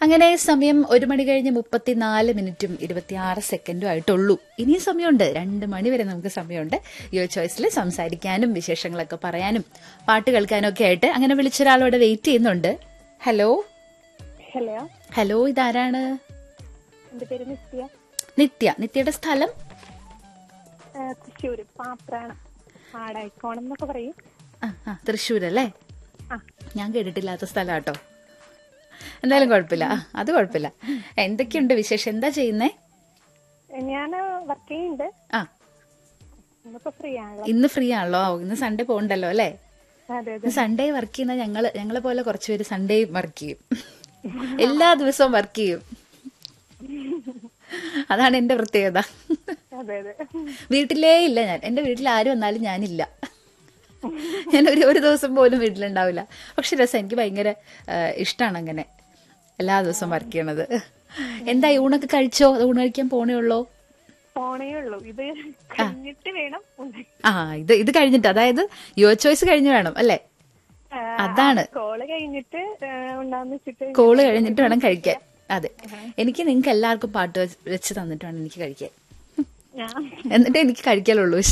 അങ്ങനെ സമയം ഒരു മണി കഴിഞ്ഞ് മുപ്പത്തിനാല് മിനിറ്റും ഇരുപത്തിയാറ് സെക്കൻഡും ആയിട്ടുള്ളൂ ഇനിയും സമയമുണ്ട് രണ്ട് മണി വരെ നമുക്ക് സമയമുണ്ട് യുവർ ചോയ്സിൽ സംസാരിക്കാനും വിശേഷങ്ങളൊക്കെ പറയാനും പാട്ട് കേൾക്കാനും ഒക്കെ ആയിട്ട് അങ്ങനെ വിളിച്ചൊരാളോട് വെയിറ്റ് ചെയ്യുന്നുണ്ട് ഹലോ ഹലോ ഹലോ ഇതാരാണ് എന്റെ പേര് നിത്യ നിത്യ നിത്യയുടെ സ്ഥലം ആ, തൃശ്ശൂര് പാപ്രാണ് ആടായിക്കോണം എന്നൊക്കെ പറയും ആ ആ തൃശ്ശൂരല്ലേ ആ ഞാൻ കേട്ടിട്ടില്ലാത്ത സ്ഥലം കേട്ടോ എന്തായാലും കുഴപ്പമില്ല ആ, അത് കുഴപ്പമില്ല എന്തൊക്കെയുണ്ട് വിശേഷം എന്താ ചെയ്യുന്നേ ഞാൻ വർക്ക് ചെയ്യുന്നുണ്ട് ആ ഇന്നിപ്പോ ഫ്രീ ആണല്ലോ ഇന്ന് ഫ്രീ ആണല്ലോ ആ, ഇന്ന് സൺഡേ പോകണ്ടല്ലോ അല്ലേ അതെ അതെ ഇന്ന് സൺഡേ വർക്ക് ചെയ്യുന്ന ഞങ്ങള് ഞങ്ങളെ പോലെ കുറച്ച് പേര് സൺഡേ വർക്ക് ചെയ്യും എല്ലാ ദിവസവും വർക്ക് ചെയ്യും അതാണ് എന്റെ പ്രത്യേകത അതെ അതെ വീട്ടിലേ ഇല്ല ഞാൻ എന്റെ വീട്ടിൽ ആര് വന്നാലും ഞാനില്ല ഞാൻ ഒരു ഒരു ദിവസം പോലും വീട്ടിലുണ്ടാവില്ല പക്ഷെ രസം എനിക്ക് ഭയങ്കര ഇഷ്ടമാണ് അങ്ങനെ എല്ലാ ദിവസവും വർക്ക് ചെയ്യണത് എന്താ ഊണൊക്കെ കഴിച്ചോ അത് ഊണ് കഴിക്കാൻ പോണേ ഉള്ളോ പോണേ ഉള്ളൂ ഇത് കഴിഞ്ഞിട്ട് വേണം ഉണ്ടാക്കി. ആ ഇത് ഇത് കഴിഞ്ഞിട്ട് അതായത് യുവർ ചോയ്സ് കഴിഞ്ഞ് വേണം അല്ലേ ആ, അതാണ് കോള് കഴിഞ്ഞിട്ട് ആ, ഉണ്ടാന്ന് വെച്ചിട്ട് കോള് കഴിഞ്ഞിട്ട് വേണം കഴിക്കാൻ അതെ എനിക്ക് നിങ്ങൾക്ക് എല്ലാവർക്കും പാട്ട് വെച്ച് വെച്ച് തന്നിട്ട് വേണം എനിക്ക് കഴിക്കാൻ ഞാൻ എന്നിട്ട് എനിക്ക് കഴിക്കാനുള്ളൂ